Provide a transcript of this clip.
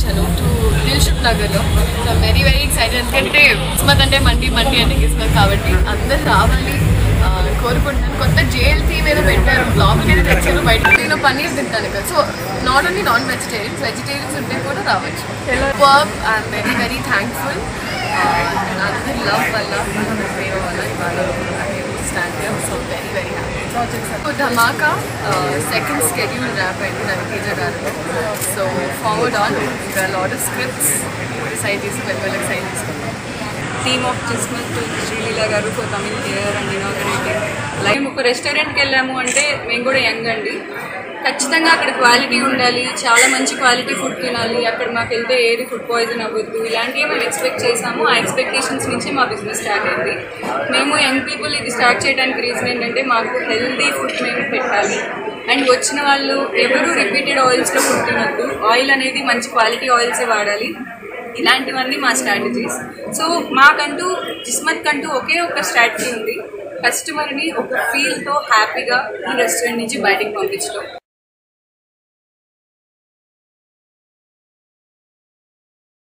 వచ్చాను టు దిల్షుక్ నగర్లో so very very excited ఎందుకంటే కిస్మత్ అంటే మండి మండి అంటే కిస్మత్ కాబట్టి అందరు రావాలి ఆ, కోరుకుంటున్నాను కొత్త జేఎల్టీ మీద పెట్టారు లోపలికి అయితే తెచ్చారు బయటకు నేను పన్నీర్ తింటాను కదా so not only non vegetarians vegetarians ఉంటే కూడా రావచ్చు work I'm very very thankful అందరి లవ్ వల్ల ప్రేమ వల్ల ఇవాళ stand so very very happy so Dhamaka second schedule wrap అయింది రవితేజ గారితో సో ఫార్వర్డ్ ఆన్ ఇంకా లాట్ ఆఫ్ స్క్రిప్ట్స్ డిసైడ్ చేసి వెల్వెల్కి సైన్ తీసుకున్నాం టీమ్ ఆఫ్ కిస్మత్ శ్రీలీల గారు for coming here and inaugurating like మేము ఒక రెస్టారెంట్కి వెళ్ళాము అంటే మేము కూడా యంగ్ అండి ఖచ్చితంగా అక్కడ క్వాలిటీ ఉండాలి చాలా మంచి క్వాలిటీ ఫుడ్ తినాలి అక్కడ మాకు వెళ్తే ఏది ఫుడ్ పాయిజన్ అవ్వద్దు ఇలాంటివి మేము ఎక్స్పెక్ట్ చేసాము ఆ ఎక్స్పెక్టేషన్స్ నుంచి మా బిజినెస్ స్టార్ట్ అయింది మేము యంగ్ పీపుల్ ఇది స్టార్ట్ చేయడానికి రీజన్ ఏంటంటే మాకు హెల్దీ ఫుడ్ మేము పెట్టాలి అండ్ వచ్చిన వాళ్ళు ఎవరు రిపీటెడ్ ఆయిల్స్లో ఫుడ్ తినొద్దు ఆయిల్ అనేది మంచి క్వాలిటీ ఆయిల్సే వాడాలి ఇలాంటివన్నీ మా స్ట్రాటజీస్ సో మాకంటూ కిస్మత్ కంటూ ఒకే ఒక స్ట్రాటజీ ఉంది కస్టమర్ని ఒక ఫీల్తో హ్యాపీగా ఈ రెస్టారెంట్ నుంచి బయటికి పంపించడం